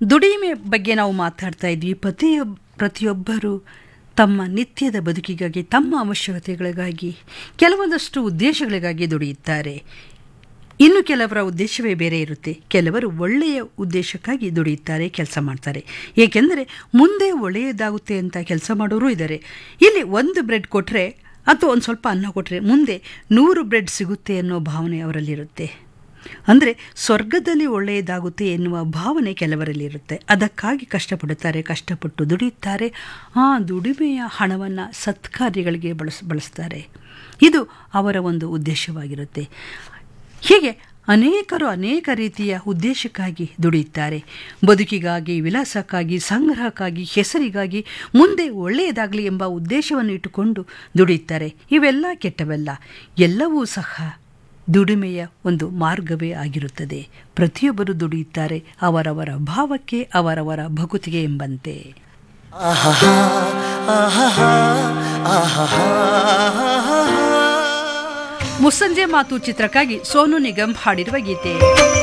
ದುಡಿಮೆ ಬಗ್ಗೆ ನಾವು ಮಾತಾಡ್ತಾ ಇದ್ವಿ ಪ್ರತಿಯೊಬ್ ಪ್ರತಿಯೊಬ್ಬರು ತಮ್ಮ ನಿತ್ಯದ ಬದುಕಿಗಾಗಿ ತಮ್ಮ ಅವಶ್ಯಕತೆಗಳಿಗಾಗಿ ಕೆಲವೊಂದಷ್ಟು ಉದ್ದೇಶಗಳಿಗಾಗಿ ದುಡಿಯುತ್ತಾರೆ ಇನ್ನು ಕೆಲವರ ಉದ್ದೇಶವೇ ಬೇರೆ ಇರುತ್ತೆ ಕೆಲವರು ಒಳ್ಳೆಯ ಉದ್ದೇಶಕ್ಕಾಗಿ ದುಡಿಯುತ್ತಾರೆ ಕೆಲಸ ಮಾಡ್ತಾರೆ ಏಕೆಂದರೆ ಮುಂದೆ ಒಳ್ಳೆಯದಾಗುತ್ತೆ ಅಂತ ಕೆಲಸ ಮಾಡೋರು ಇದ್ದಾರೆ ಇಲ್ಲಿ ಒಂದು ಬ್ರೆಡ್ ಕೊಟ್ಟರೆ ಅಥವಾ ಒಂದು ಸ್ವಲ್ಪ ಅನ್ನ ಕೊಟ್ಟರೆ ಮುಂದೆ ನೂರು ಬ್ರೆಡ್ ಸಿಗುತ್ತೆ ಅನ್ನೋ ಭಾವನೆ ಅವರಲ್ಲಿರುತ್ತೆ ಅಂದರೆ ಸ್ವರ್ಗದಲ್ಲಿ ಒಳ್ಳೆಯದಾಗುತ್ತೆ ಎನ್ನುವ ಭಾವನೆ ಕೆಲವರಲ್ಲಿರುತ್ತೆ ಅದಕ್ಕಾಗಿ ಕಷ್ಟಪಡುತ್ತಾರೆ ಕಷ್ಟಪಟ್ಟು ದುಡಿಯುತ್ತಾರೆ ಆ ದುಡಿಮೆಯ ಹಣವನ್ನು ಸತ್ಕಾರ್ಯಗಳಿಗೆ ಬಳಸ್ ಬಳಸ್ತಾರೆ ಇದು ಅವರ ಒಂದು ಉದ್ದೇಶವಾಗಿರುತ್ತೆ ಹೀಗೆ ಅನೇಕರು ಅನೇಕ ರೀತಿಯ ಉದ್ದೇಶಕ್ಕಾಗಿ ದುಡಿಯುತ್ತಾರೆ ಬದುಕಿಗಾಗಿ ವಿಲಾಸಕ್ಕಾಗಿ ಸಂಗ್ರಹಕ್ಕಾಗಿ ಹೆಸರಿಗಾಗಿ ಮುಂದೆ ಒಳ್ಳೆಯದಾಗಲಿ ಎಂಬ ಉದ್ದೇಶವನ್ನು ಇಟ್ಟುಕೊಂಡು ದುಡಿಯುತ್ತಾರೆ ಇವೆಲ್ಲ ಕೆಟ್ಟವೆಲ್ಲ ಎಲ್ಲವೂ ಸಹ ದುಡಿಮೆಯ ಒಂದು ಮಾರ್ಗವೇ ಆಗಿರುತ್ತದೆ ಪ್ರತಿಯೊಬ್ಬರು ದುಡಿಯುತ್ತಾರೆ ಅವರವರ ಭಾವಕ್ಕೆ ಅವರವರ ಭಕುತಿಗೆ ಎಂಬಂತೆ ಆಹಾಹಾ, ಆಹಾಹಾ, ಆಹಾಹಾ, ಆಹಾಹಾ. ಮುಸ್ಸಂಜೆ ಮಾತು ಚಿತ್ರಕ್ಕಾಗಿ ಸೋನು ನಿಗಮ್ ಹಾಡಿರುವ ಗೀತೆ